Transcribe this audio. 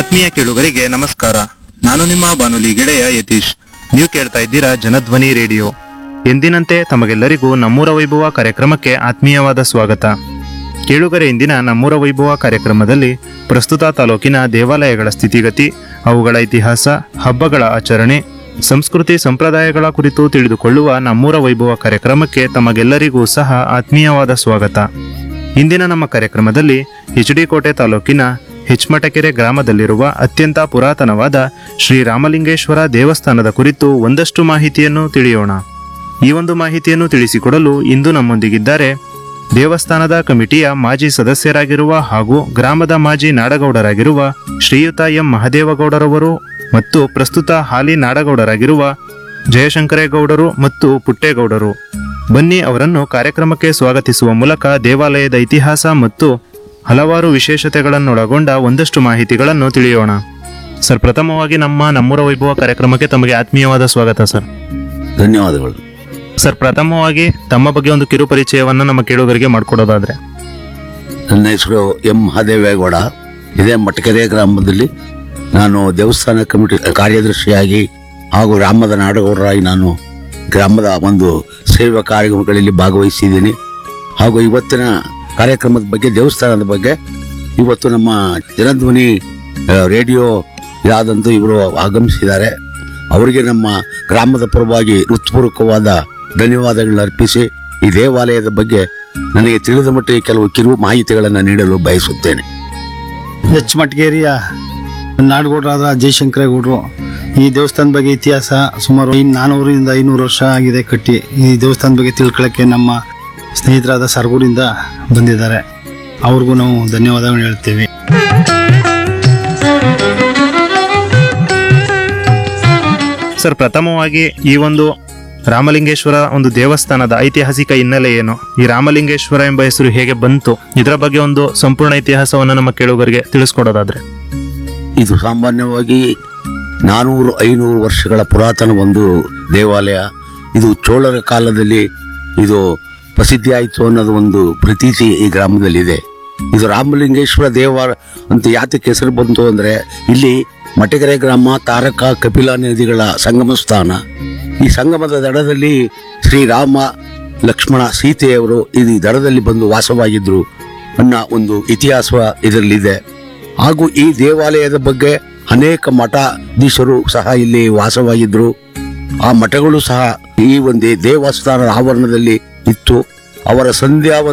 ಆತ್ಮೀಯ ಕೇಳುಗರಿಗೆ ನಮಸ್ಕಾರ ನಾನು ನಿಮ್ಮ ಬಾನುಲಿ ಗೆಳೆಯ ಯತೀಶ್ ನೀವು ಕೇಳ್ತಾ ಇದ್ದೀರಾ ಜನಧ್ವನಿ ರೇಡಿಯೋ ಎಂದಿನಂತೆ ತಮಗೆಲ್ಲರಿಗೂ ನಮ್ಮೂರ ವೈಭವ ಕಾರ್ಯಕ್ರಮಕ್ಕೆ ಆತ್ಮೀಯವಾದ ಸ್ವಾಗತ ಕೇಳುಗರೆ ಇಂದಿನ ನಮ್ಮೂರ ವೈಭವ ಕಾರ್ಯಕ್ರಮದಲ್ಲಿ ಪ್ರಸ್ತುತ ತಾಲೂಕಿನ ದೇವಾಲಯಗಳ ಸ್ಥಿತಿಗತಿ ಅವುಗಳ ಇತಿಹಾಸ ಹಬ್ಬಗಳ ಆಚರಣೆ ಸಂಸ್ಕೃತಿ ಸಂಪ್ರದಾಯಗಳ ಕುರಿತು ತಿಳಿದುಕೊಳ್ಳುವ ನಮ್ಮೂರ ವೈಭವ ಕಾರ್ಯಕ್ರಮಕ್ಕೆ ತಮಗೆಲ್ಲರಿಗೂ ಸಹ ಆತ್ಮೀಯವಾದ ಸ್ವಾಗತ ಇಂದಿನ ನಮ್ಮ ಕಾರ್ಯಕ್ರಮದಲ್ಲಿ ಎಚ್ ಡಿ ಕೋಟೆ ತಾಲೂಕಿನ ಹೆಚ್ಮಟಕೆರೆ ಗ್ರಾಮದಲ್ಲಿರುವ ಅತ್ಯಂತ ಪುರಾತನವಾದ ಶ್ರೀ ರಾಮಲಿಂಗೇಶ್ವರ ದೇವಸ್ಥಾನದ ಕುರಿತು ಒಂದಷ್ಟು ಮಾಹಿತಿಯನ್ನು ತಿಳಿಯೋಣ ಈ ಒಂದು ಮಾಹಿತಿಯನ್ನು ತಿಳಿಸಿಕೊಡಲು ಇಂದು ನಮ್ಮೊಂದಿಗಿದ್ದಾರೆ ದೇವಸ್ಥಾನದ ಕಮಿಟಿಯ ಮಾಜಿ ಸದಸ್ಯರಾಗಿರುವ ಹಾಗೂ ಗ್ರಾಮದ ಮಾಜಿ ನಾಡಗೌಡರಾಗಿರುವ ಶ್ರೀಯುತ ಎಂ ಮಹದೇವಗೌಡರವರು ಮತ್ತು ಪ್ರಸ್ತುತ ಹಾಲಿ ನಾಡಗೌಡರಾಗಿರುವ ಜಯಶಂಕರೇಗೌಡರು ಮತ್ತು ಪುಟ್ಟೇಗೌಡರು ಬನ್ನಿ ಅವರನ್ನು ಕಾರ್ಯಕ್ರಮಕ್ಕೆ ಸ್ವಾಗತಿಸುವ ಮೂಲಕ ದೇವಾಲಯದ ಇತಿಹಾಸ ಮತ್ತು ಹಲವಾರು ವಿಶೇಷತೆಗಳನ್ನೊಳಗೊಂಡ ಒಂದಷ್ಟು ಮಾಹಿತಿಗಳನ್ನು ತಿಳಿಯೋಣ ಸರ್ ಪ್ರಥಮವಾಗಿ ನಮ್ಮ ನಮ್ಮೂರ ವೈಭವ ಕಾರ್ಯಕ್ರಮಕ್ಕೆ ತಮಗೆ ಆತ್ಮೀಯವಾದ ಸ್ವಾಗತ ಸರ್ ಧನ್ಯವಾದಗಳು ಸರ್ ಪ್ರಥಮವಾಗಿ ತಮ್ಮ ಬಗ್ಗೆ ಒಂದು ಕಿರು ಪರಿಚಯವನ್ನ ನಮ್ಮ ಕೇಳುಗರಿಗೆ ಮಾಡಿಕೊಡೋದಾದ್ರೆ ನನ್ನ ಹೆಸರು ಎಂ ಮಹಾದೇವೇಗೌಡ ಇದೇ ಮಟಕೆರೆ ಗ್ರಾಮದಲ್ಲಿ ನಾನು ದೇವಸ್ಥಾನ ಕಮಿಟಿ ಕಾರ್ಯದರ್ಶಿಯಾಗಿ ಹಾಗೂ ಗ್ರಾಮದ ನಾಡಗೌಡರಾಗಿ ನಾನು ಗ್ರಾಮದ ಒಂದು ಸೇವಾ ಕಾರ್ಯಕ್ರಮಗಳಲ್ಲಿ ಭಾಗವಹಿಸಿದ್ದೀನಿ ಹಾಗೂ ಇವತ್ತಿನ ಕಾರ್ಯಕ್ರಮದ ಬಗ್ಗೆ ದೇವಸ್ಥಾನದ ಬಗ್ಗೆ ಇವತ್ತು ನಮ್ಮ ಜನಧ್ವನಿ ಆ, ರೇಡಿಯೋ ಯಾದಂತೂ ಇವರು ಆಗಮಿಸಿದ್ದಾರೆ ಅವರಿಗೆ ನಮ್ಮ ಗ್ರಾಮದ ಪರವಾಗಿ ಹೃತ್ಪೂರ್ವಕವಾದ ಧನ್ಯವಾದಗಳನ್ನು ಅರ್ಪಿಸಿ ಈ ದೇವಾಲಯದ ಬಗ್ಗೆ ನನಗೆ ತಿಳಿದ ಮಟ್ಟಿಗೆ ಕೆಲವು ಕಿರು ಮಾಹಿತಿಗಳನ್ನು ನೀಡಲು ಬಯಸುತ್ತೇನೆ ಎಚ್ ಮಟ್ಗೇರಿಯ ನಾಡಗೌಡರಾದ ಜಯಶಂಕರೇಗೌಡರು ಈ ದೇವಸ್ಥಾನದ ಬಗ್ಗೆ ಇತಿಹಾಸ ಸುಮಾರು ಐ- ನಾನೂರಿಂದ ಐನೂರು ವರ್ಷ ಆಗಿದೆ ಕಟ್ಟಿ ಈ ದೇವಸ್ಥಾನದ ಬಗ್ಗೆ ತಿಳ್ಕೊಳ್ಳೋಕ್ಕೆ ನಮ್ಮ ಸ್ನೇಹಿತರಾದ ಸರ್ಗೂರಿಂದ ಬಂದಿದ್ದಾರೆ ಅವ್ರಿಗೂ ನಾವು ಧನ್ಯವಾದಗಳು ಹೇಳ್ತೀವಿ ಸರ್ ಪ್ರಥಮವಾಗಿ ಈ ಒಂದು ರಾಮಲಿಂಗೇಶ್ವರ ಒಂದು ದೇವಸ್ಥಾನದ ಐತಿಹಾಸಿಕ ಹಿನ್ನೆಲೆ ಏನು ಈ ರಾಮಲಿಂಗೇಶ್ವರ ಎಂಬ ಹೆಸರು ಹೇಗೆ ಬಂತು ಇದರ ಬಗ್ಗೆ ಒಂದು ಸಂಪೂರ್ಣ ಇತಿಹಾಸವನ್ನು ನಮ್ಮ ಕೇಳುಗರಿಗೆ ತಿಳಿಸ್ಕೊಡೋದಾದ್ರೆ ಇದು ಸಾಮಾನ್ಯವಾಗಿ ನಾನೂರು ಐನೂರು ವರ್ಷಗಳ ಪುರಾತನ ಒಂದು ದೇವಾಲಯ ಇದು ಚೋಳರ ಕಾಲದಲ್ಲಿ ಇದು ಪ್ರಸಿದ್ಧಿ ಆಯಿತು ಅನ್ನೋದು ಒಂದು ಪ್ರತೀತಿ ಈ ಗ್ರಾಮದಲ್ಲಿದೆ ಇದು ರಾಮಲಿಂಗೇಶ್ವರ ದೇವಾಲ ಅಂತ ಯಾತಕ್ಕೆ ಹೆಸರು ಬಂತು ಅಂದ್ರೆ ಇಲ್ಲಿ ಮಟಗೆರೆ ಗ್ರಾಮ ತಾರಕ ಕಪಿಲಾ ನದಿಗಳ ಸಂಗಮ ಸ್ಥಾನ ಈ ಸಂಗಮದ ದಡದಲ್ಲಿ ಶ್ರೀರಾಮ ಲಕ್ಷ್ಮಣ ಸೀತೆಯವರು ಈ ದಡದಲ್ಲಿ ಬಂದು ವಾಸವಾಗಿದ್ರು ಅನ್ನೋ ಒಂದು ಇತಿಹಾಸ ಇದರಲ್ಲಿದೆ ಹಾಗೂ ಈ ದೇವಾಲಯದ ಬಗ್ಗೆ ಅನೇಕ ಮಠಾಧೀಶರು ಸಹ ಇಲ್ಲಿ ವಾಸವಾಗಿದ್ರು ಆ ಮಠಗಳು ಸಹ ಈ ಒಂದು ದೇವಸ್ಥಾನದ ಆವರಣದಲ್ಲಿ ಇತ್ತು ಅವರ ಸಂಧ್ಯಾ